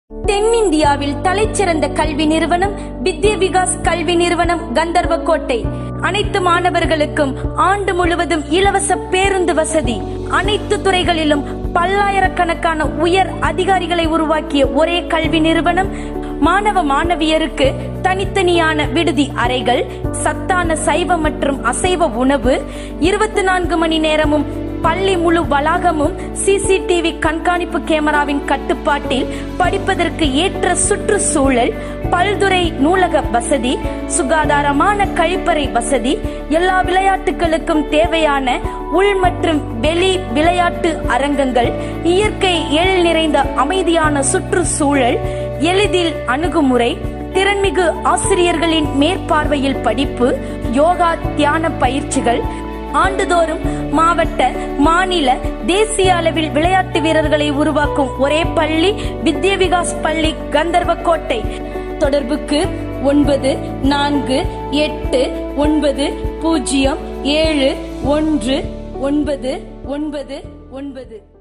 தென்னிந்தியாவில் தலைச்சிறந்த கல்வி நிறுவனம் வித்யா விகாஸ் கல்வி நிறுவனம் கந்தர்வக்கோட்டை அனைத்து மாணவர்களுக்கும் ஆண்டு முழுவதும் இலவச பேருந்து வசதி அனைத்து துறைகளிலும் பல்லாயிரக்கணக்கான உயர் அதிகாரிகளை உருவாக்கிய ஒரே கல்வி நிறுவனம் மாணவ மாணவியருக்கு தனித்தனியான விடுதி அறைகள் சத்தான சைவ மற்றும் அசைவ உணவு இருபத்தி நான்கு மணி நேரமும் பள்ளி முழு வளாகமும் சிசிடிவி கண்காணிப்பு கேமராவின் கட்டுப்பாட்டில் படிப்பதற்கு ஏற்ற சுற்றுச்சூழல் பல்துறை நூலக வசதி சுகாதாரமான கழிப்பறை வசதி எல்லா விளையாட்டுகளுக்கும் தேவையான உள் மற்றும் வெளி விளையாட்டு அரங்கங்கள் இயற்கை எழில் நிறைந்த அமைதியான சுற்றுச்சூழல் எளிதில் அணுகுமுறை திறன்மிகு ஆசிரியர்களின் மேற்பார்வையில் படிப்பு யோகா தியான பயிற்சிகள் ஆண்டுதோறும் மாவட்ட மாநில தேசிய அளவில் விளையாட்டு வீரர்களை உருவாக்கும் ஒரே பள்ளி வித்யா விகாஸ் பள்ளி கந்தர்வக்கோட்டை தொடர்புக்கு ஒன்பது நான்கு எட்டு ஒன்பது பூஜ்ஜியம் ஏழு ஒன்று ஒன்பது ஒன்பது ஒன்பது